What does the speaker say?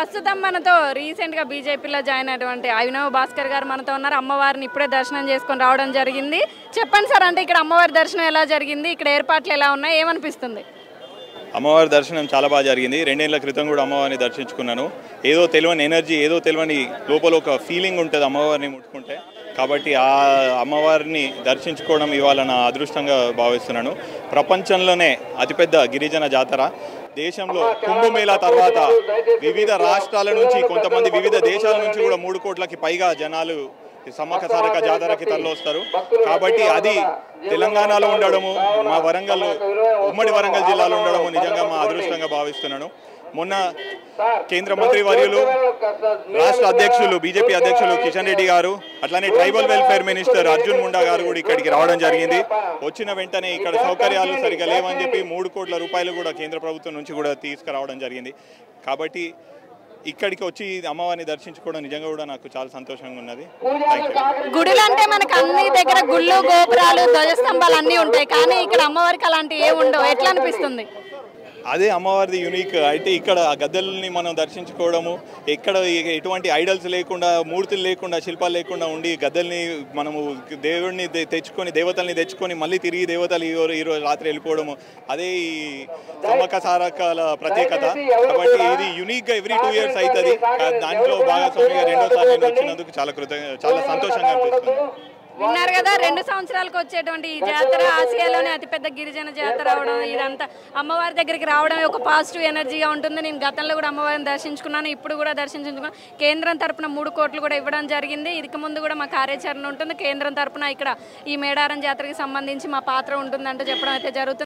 ప్రస్తుతం మనతో రీసెంట్ గా బీజేపీలో జాయిన్ అయినటువంటి అభినవ్ భాస్కర్ గారు మనతో ఉన్నారు అమ్మవారిని ఇప్పుడే దర్శనం చేసుకొని రావడం జరిగింది చెప్పండి సార్ అంటే ఇక్కడ అమ్మవారి దర్శనం ఎలా జరిగింది ఇక్కడ ఏర్పాట్లు ఎలా ఉన్నాయి ఏమనిపిస్తుంది అమ్మవారి దర్శనం చాలా బాగా జరిగింది రెండేళ్ల క్రితం కూడా అమ్మవారిని దర్శించుకున్నాను ఏదో తెలియని ఎనర్జీ ఏదో తెలియని లోపల ఒక ఫీలింగ్ ఉంటుంది అమ్మవారిని ముట్టుకుంటే కాబట్టి ఆ అమ్మవారిని దర్శించుకోవడం ఇవాళ నా అదృష్టంగా భావిస్తున్నాను ప్రపంచంలోనే అతిపెద్ద గిరిజన జాతర దేశంలో కుంభమేళా తర్వాత వివిధ రాష్ట్రాల నుంచి కొంతమంది వివిధ దేశాల నుంచి కూడా మూడు కోట్లకి పైగా జనాలు ఈ సమ్మక్క సారక జాతరకి తరలివస్తారు కాబట్టి అది తెలంగాణలో ఉండడము మా వరంగల్ ఉమ్మడి వరంగల్ జిల్లాలో ఉండడము నిజంగా మా అదృష్టంగా భావిస్తున్నాను మొన్న కేంద్ర మంత్రి వర్యులు రాష్ట్ర అధ్యక్షులు బీజేపీ అధ్యక్షులు కిషన్ రెడ్డి గారు అట్లానే tribal welfare minister Arjun Munda గారు కూడా ఇక్కడికి రావడం జరిగింది వచ్చిన వెంటనే ఇక్కడ సౌకర్యాలు సరిగా లేవని చెప్పి మూడు కోట్ల రూపాయలు కూడా కేంద్ర ప్రభుత్వం నుంచి కూడా తీసుకురావడం జరిగింది కాబట్టి ఇక్కడికి వచ్చి అమ్మవారిని దర్శించుకోవడం నిజంగా కూడా నాకు చాలా సంతోషంగా ఉన్నది థ్యాంక్ యూ గుడులు అంటే మనకు అన్ని దగ్గర గుళ్ళు గోపురాలు ధ్వజస్తంభాలు అన్నీ ఉంటాయి కానీ ఇక్కడ అమ్మవారికి అలాంటివి ఏ ఉండవు ఎట్లా అనిపిస్తుంది అదే అమ్మవారిది యూనిక్ అయితే ఇక్కడ ఆ గద్దెల్ని మనం దర్శించుకోవడము ఎక్కడ ఎ- ఎటువంటి ఐడల్స్ లేకుండా మూర్తులు లేకుండా శిల్పాలు లేకుండా ఉండి గద్దెల్ని మనము దేవుడిని తె- తెచ్చుకొని దేవతల్ని తెచ్చుకొని మళ్ళీ తిరిగి దేవతలు ఈ రో- ఈ రోజు రాత్రి వెళ్ళిపోవడము అదే ఈ సమ్మక్క సారకాల ప్రత్యేకత కాబట్టి ఇది యూనిక్గా ఎవ్రీ టూ ఇయర్స్ అవుతుంది కా- దాంట్లో భాగస్వామిగా రెండోసారి నేను వచ్చినందుకు చాలా కృతజ్ఞ చాలా సంతోషంగా అనిపిస్తుంది విన్నారు కదా రెండు సంవత్సరాలకు వచ్చేటువంటి ఈ జాతర ఆసియాలోనే అతిపెద్ద గిరిజన జాతర అవడం ఇదంతా అమ్మవారి దగ్గరికి రావడం ఒక పాజిటివ్ ఎనర్జీగా ఉంటుంది నేను గతంలో కూడా అమ్మవారిని దర్శించుకున్నాను ఇప్పుడు కూడా దర్శించుకున్నాను కేంద్రం తరపున మూడు కోట్లు కూడా ఇవ్వడం జరిగింది ఇదికి ముందు కూడా మా కార్యాచరణ ఉంటుంది కేంద్రం తరపున ఇక్కడ ఈ మేడారం జాతరకి సంబంధించి మా పాత్ర ఉంటుందంటూ చెప్పడం అయితే జరుగుతుంది